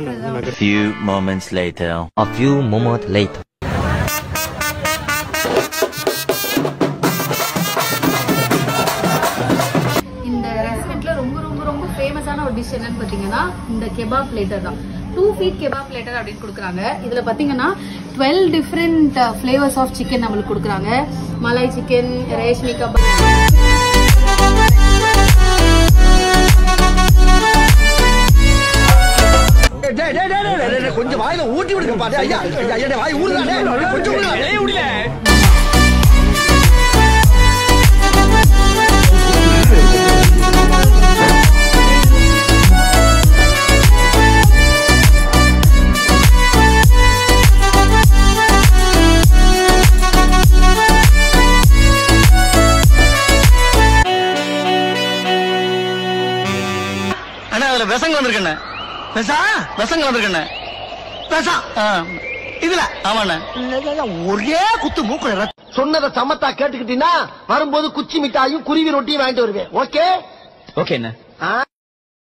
சாப்பிட்றது Few moments later. A few moments later. இந்த ரெஸ்டாரண்ட்ல ரொம்ப ரொம்ப ரொம்ப ஃபேமஸான ஒரு டிஷ் என்னன்னு பாத்தீங்கன்னா இந்த கெபாப் பிளேட்டர் தான் டூ ஃபீட் கெபாப் பிளேட்டர் அப்படின்னு கொடுக்குறாங்க இதுல பாத்தீங்கன்னா twelve different flavours of chicken நம்மளுக்கு கொடுக்குறாங்க மலாய் சிக்கன் ரேஷ்மி கபாப் கொஞ்சம் வாயில ஊட்டி விடுங்க பாரு ஐயா ஐயா, ஐயா வாய் ஊடுதானே கொஞ்சம் ஊடுங்க. அண்ணா அதுல விசங்க வந்திருக்கண்ணே பெசா விசங்க வந்திருக்கண்ணே பெசா இதுல ஆமாண்ணே ஒரே குத்து மூக்குல ரத்தம். சொன்னதை சமத்தா கேட்டுக்கிட்டீங்கன்னா வரும்போது குச்சி மிட்டாயும் குருவி ரொட்டியும் வாங்கிட்டு வருவேன் ஓகே ஓகேண்ணே ஆ